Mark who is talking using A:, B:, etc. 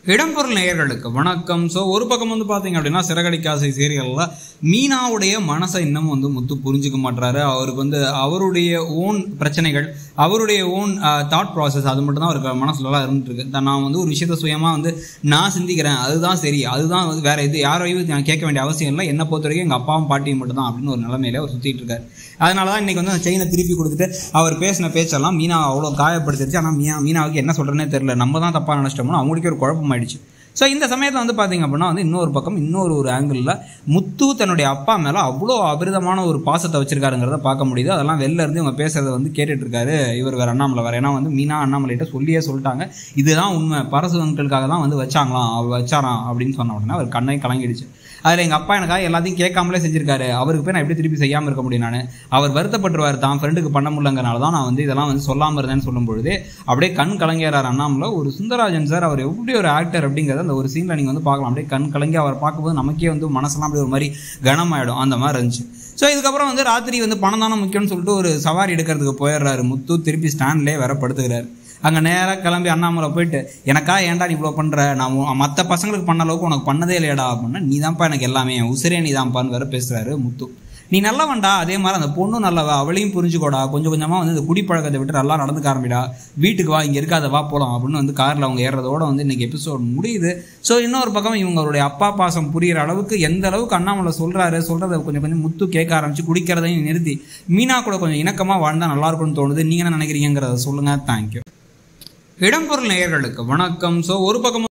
A: இடம்பொருள் நேயர்களுக்கு வணக்கம் ஸோ ஒரு பக்கம் வந்து பார்த்தீங்க அப்படின்னா சிறகடிக்காசை சீரியலில் மீனாவுடைய மனசை இன்னமும் வந்து முத்து புரிஞ்சுக்க மாட்டாரு அவருக்கு வந்து அவருடைய ஓன் பிரச்சனைகள் அவருடைய ஓன் தாட் ப்ராசஸ் அது மட்டும் தான் அவருக்கு மனசுலலாம் இருந்துட்டு இருக்கு தான் நான் வந்து ஒரு விஷயத்த சுயமாக வந்து நான் சிந்திக்கிறேன் அதுதான் சரி அதுதான் வந்து வேற இது யாரையும் நான் கேட்க வேண்டிய அவசியம் இல்லை என்னை பொறுத்த வரைக்கும் எங்கள் அப்பாவும் பாட்டியும் மட்டும் தான் அப்படின்னு ஒரு நிலைமையில அவர் சுற்றிட்டு இருக்காரு அதனால தான் இன்னைக்கு வந்து அந்த செயினை திருப்பி கொடுத்துட்டு அவர் பேசின பேச்செல்லாம் மீனா அவ்வளோ காயப்படுத்திருச்சு ஆனால் மீனா மீனாவுக்கு என்ன சொல்கிறேனே தெரியல நம்ம தான் தப்பாக நினச்சிட்டோம்னா அவங்களுக்கே ஒரு குழப்பமாயிடுச்சு ஸோ இந்த சமயத்தில் வந்து பார்த்தீங்க அப்படின்னா வந்து இன்னொரு பக்கம் இன்னொரு ஒரு ஆங்கிளில் முத்து தன்னுடைய அப்பா மேலே அவ்வளோ அபரிதமான ஒரு பாசத்தை வச்சிருக்காருங்கிறத பார்க்க முடியுது அதெல்லாம் வெளில இருந்து இவங்க பேசுறத வந்து கேட்டுட்டு இருக்காரு இவர் வேற அண்ணாமலை வேற ஏன்னா வந்து மீனா அண்ணாமலைகிட்ட சொல்லியே சொல்லிட்டாங்க இதுதான் உண்மை பரசு அங்கிளுக்காக தான் வந்து வச்சாங்களாம் அவர் வச்சாராம் அப்படின்னு சொன்ன உடனே அவர் கண்ணை கலங்கிடுச்சு அதில் எங்கள் அப்பா எனக்காக எல்லாத்தையும் கேட்காமலே செஞ்சிருக்காரு அவருக்கு போய் நான் எப்படி திருப்பி செய்யாமல் இருக்க முடியும் நான் அவர் வருத்தப்பட்டுருவார் தான் ஃப்ரெண்டுக்கு பண்ண முடியலங்கிறனால தான் நான் வந்து இதெல்லாம் வந்து சொல்லாமல் இருந்தேன்னு சொல்லும் பொழுது அப்படியே கண் கலங்கிறார் அண்ணாமலை ஒரு சுந்தரராஜன் சார் அவர் எப்படி ஒரு ஆக்டர் அப்படிங்கிறத அந்த ஒரு சீனில் நீங்கள் வந்து பார்க்கலாம் அப்படியே கண் கலங்கி அவர் பார்க்கும்போது நமக்கே வந்து மனசெல்லாம் அப்படியே ஒரு மாதிரி கனமாயிடும் அந்த மாதிரி இருந்துச்சு ஸோ இதுக்கப்புறம் வந்து ராத்திரி வந்து பணம் தானே முக்கியம்னு சொல்லிட்டு ஒரு சவாரி எடுக்கிறதுக்கு போயிடுறாரு முத்து திருப்பி ஸ்டாண்ட்லேயே வேற படுத்துக்கிறாரு அங்கே நேராக கிளம்பி அண்ணாமலை போயிட்டு எனக்கா ஏன்டா நீ இவ்வளோ பண்ணுற நான் மற்ற பசங்களுக்கு பண்ண அளவுக்கு உனக்கு பண்ணதே இல்லையடா அப்படின்னா நீ தான்ப்பா எனக்கு எல்லாமே உசிரே நீ தான்ப்பான்னு வேற பேசுறாரு முத்து நீ நல்லவன்டா அதே மாதிரி அந்த பொண்ணும் நல்லவ அவளையும் புரிஞ்சுக்கோடா கொஞ்சம் கொஞ்சமாக வந்து இந்த குடிப்பழக்கத்தை விட்டு நல்லா நடந்துக்க ஆரம்பிடா வீட்டுக்கு வா இங்கே இருக்காத வா போகலாம் அப்படின்னு வந்து காரில் அவங்க ஏறுறதோட வந்து இன்னைக்கு எபிசோட் முடியுது ஸோ இன்னொரு பக்கம் இவங்களுடைய அப்பா பாசம் புரியிற அளவுக்கு எந்த அளவுக்கு அண்ணாமலை சொல்கிறாரு சொல்கிறத கொஞ்சம் கொஞ்சம் முத்து கேட்க ஆரம்பிச்சு குடிக்கிறதையும் நிறுத்தி மீனா கூட கொஞ்சம் இணக்கமாக வாழ்ந்தால் நல்லா இருக்கும்னு தோணுது நீங்கள் என்ன நினைக்கிறீங்கிறத சொல்லுங்கள் தேங்க்யூ இடம்பொருள் நேயர்களுக்கு வணக்கம் ஸோ ஒரு பக்கம்